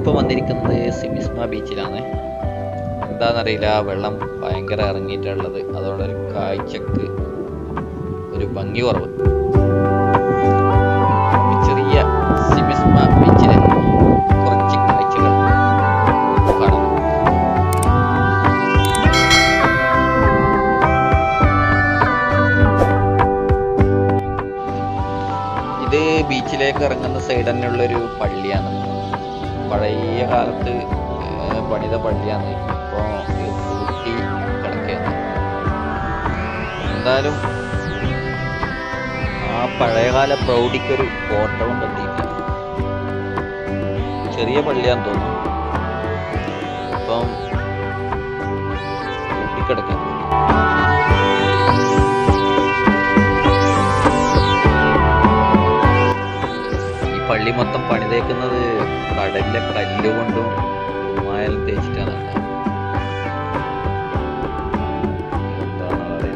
ഞാനിപ്പോൾ വന്നിരിക്കുന്നത് സിമിസ്മ ബീച്ചിലാണ് എന്താണെന്നറിയില്ല വെള്ളം ഭയങ്കര ഇറങ്ങിയിട്ടുള്ളത് അതുകൊണ്ട് ഒരു കാഴ്ചക്ക് ഒരു ഭംഗി കുറവ് ഈ ചെറിയ സിമിസ്മ ബീച്ചിലെ കുറച്ച് കാഴ്ചകൾ കാണാം ഇത് ബീച്ചിലേക്ക് ഇറങ്ങുന്ന സൈഡ് തന്നെയുള്ളൊരു പള്ളിയാണ് പഴയ കാലത്ത് ഏർ പണിത പള്ളിയാണ് ഇപ്പോൾ പൂട്ടി കിടക്കുകയാണ് എന്തായാലും ആ പഴയകാല പ്രൗഢിക്കൊരു ഫോട്ടോ കണ്ടെത്തിയിട്ടില്ല ചെറിയ പള്ളിയാന്ന് തോന്നുന്നു ഇപ്പം പൂട്ടിക്കിടക്കുന്നു ഈ പള്ളി മൊത്തം പണിതേക്കുന്നത് കടലിലെ കല്ലുകൊണ്ടും മായാലും തേച്ചിട്ടാണ് കേട്ടോ. എന്താണെന്ന് അറിയില്ല.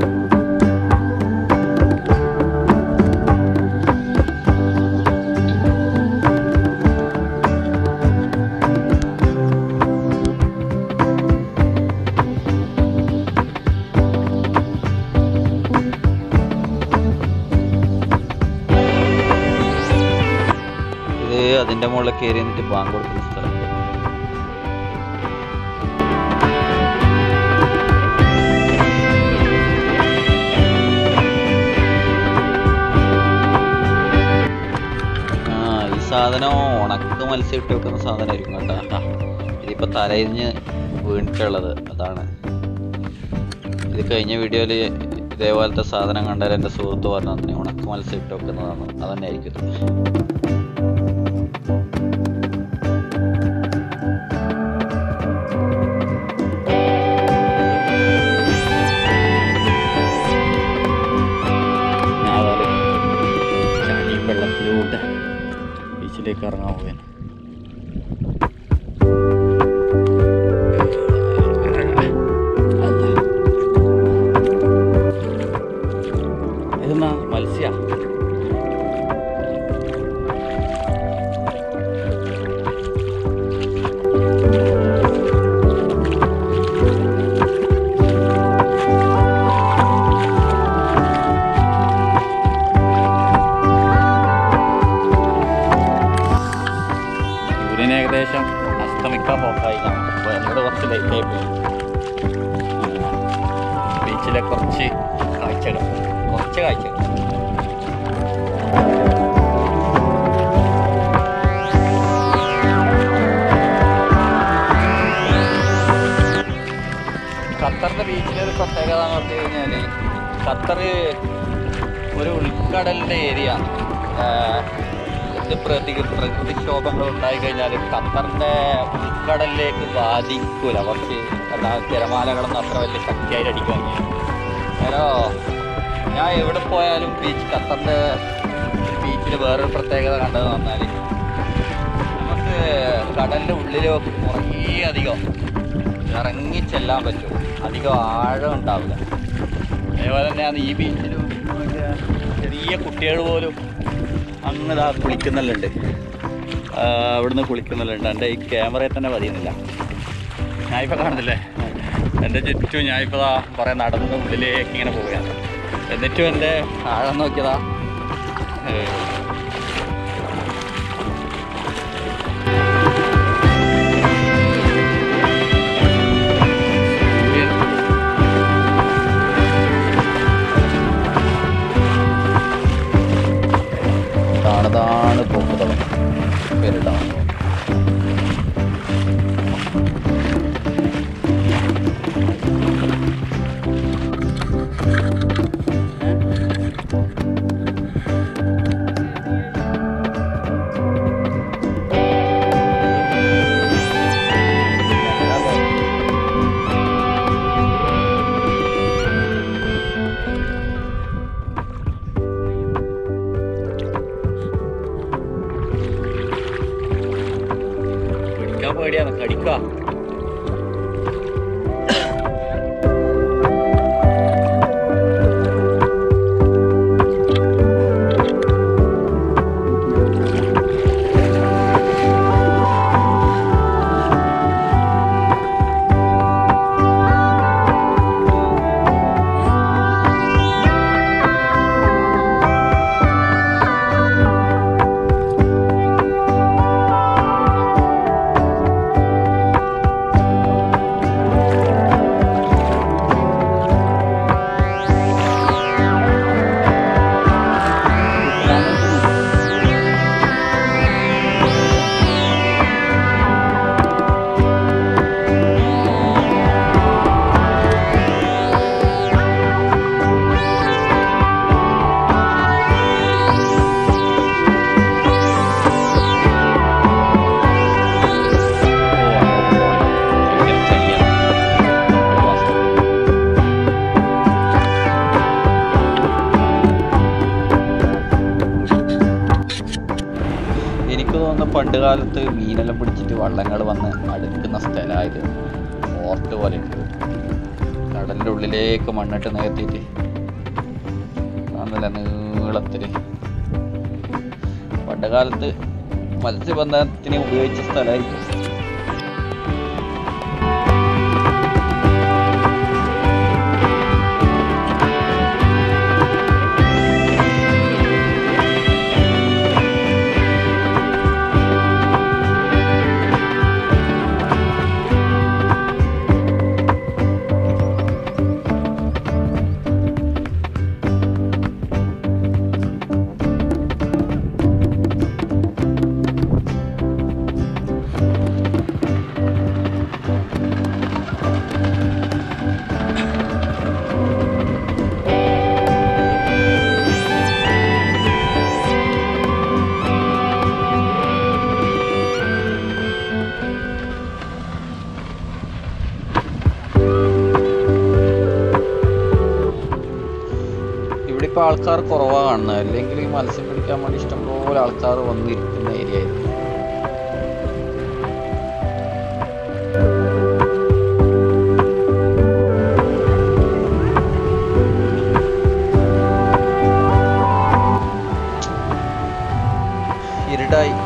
ഇത് അതിന്റെ മുകളിൽ കയറി നിന്നിട്ട് ബാങ്ക് കൊടുക്കുന്ന സ്ഥലം ആ ഈ സാധനം ഉണക്ക് മത്സ്യം ഇട്ട് വെക്കുന്ന സാധനമായിരിക്കും കേട്ടോ ആ, ഇതിപ്പോ തലയിഞ്ഞ് വീണിട്ടുള്ളത് അതാണ് ഇത് കഴിഞ്ഞ വീഡിയോയില് ഇതേപോലത്തെ സാധനം കണ്ടാൽ എൻ്റെ സുഹൃത്ത് പറഞ്ഞു തന്നെ ഉണക്ക് മത്സ്യം ഇട്ട് വെക്കുന്നതാണ് അതന്നെ ആയിരിക്കും ഇത്. ഞാൻ അതായത് ചാടി വെള്ളത്തിലൂടെ ബീച്ചിലേക്ക് ഇറങ്ങാൻ പോവുകയാണ് ഇതെന്നാ മത്സ്യ സൂര്യൻ ഏകദേശം അസ്തമിക്കാൻ പോക്കായി കാണും അപ്പോൾ എന്നോട് കുറച്ച് ലേറ്റായി പോയി ബീച്ചിലെ കുറച്ച് കാഴ്ചകൾ കുറച്ച് കാഴ്ചകൾ ഖത്തറിന്റെ ബീച്ചിലെ ഒരു പ്രത്യേകത എന്ന് പറഞ്ഞു കഴിഞ്ഞാൽ ഖത്തർ ഒരു ഉൾക്കടലിന്റെ ഏരിയ ആണ് എന്ത് പ്രതി പ്രകൃതിക്ഷോഭങ്ങൾ ഉണ്ടായി കഴിഞ്ഞാൽ ഖത്തറിന്റെ ഉൾക്കടലിലേക്ക് ബാധിക്കൂല കുറച്ച് എന്താ തിരമാലകളൊന്നും അത്ര വലിയ ശക്തിയായിട്ട് അടിക്കാൻ ഹലോ ഞാൻ എവിടെ പോയാലും ബീച്ച് ഖത്തറിന്റെ ബീച്ചിൽ വേറൊരു പ്രത്യേകത കണ്ടതെന്ന് പറഞ്ഞാൽ നമുക്ക് കടലിൻ്റെ ഉള്ളിൽ കുറേ അധികം ഇറങ്ങി ചെല്ലാൻ പറ്റും അധികം ആഴം ഉണ്ടാവില്ല അതേപോലെ തന്നെയാണ് ഈ ബീച്ചിലും മറ്റേ ചെറിയ കുട്ടികൾ പോലും അങ്ങ് ഇതാ കുളിക്കുന്നെല്ലുണ്ട് അവിടുന്ന് കുളിക്കുന്നെല്ലുണ്ട് എൻ്റെ ഈ ക്യാമറയിൽ തന്നെ പതിയുന്നില്ല ഞാനിപ്പോൾ കാണുന്നില്ലേ എൻ്റെ ചുറ്റും ഞാനിപ്പോൾ ദാ കുറേ നടന്ന് ഉള്ളിലേക്ക് ഇങ്ങനെ പോവുകയാണ് എന്നിട്ടും എൻ്റെ ആഴം നോക്കിയതാ ഏഹ് താണതാണ് പോകുന്നത് പേരിടാം പിടിക്കാൻ പേടിയാണ് കടിക്കുക തോന്നുന്നു പണ്ട് കാലത്ത് മീനെല്ലാം പിടിച്ചിട്ട് വള്ളങ്ങൾ വന്ന് അടുക്കുന്ന സ്ഥലമായിരുന്നു ഫോർട്ട് പോലെ ഉണ്ട് കടലിൻ്റെ ഉള്ളിലേക്ക് മണ്ണിട്ട് നികത്തിയിട്ട് നല്ല നീളത്തിൽ പണ്ട് കാലത്ത് മത്സ്യബന്ധനത്തിന് ഉപയോഗിച്ച സ്ഥലമായിരിക്കും ഇവിടെ ഇപ്പോൾ ആൾക്കാർ കുറവാണ് കാണുന്നത് അല്ലെങ്കിൽ ഈ മത്സ്യം പിടിക്കാൻ വേണ്ടി ഇഷ്ടംപോലെ ആൾക്കാർ വന്നിരിക്കുന്ന ഏരിയ ആയിരുന്നു ഇരുടായി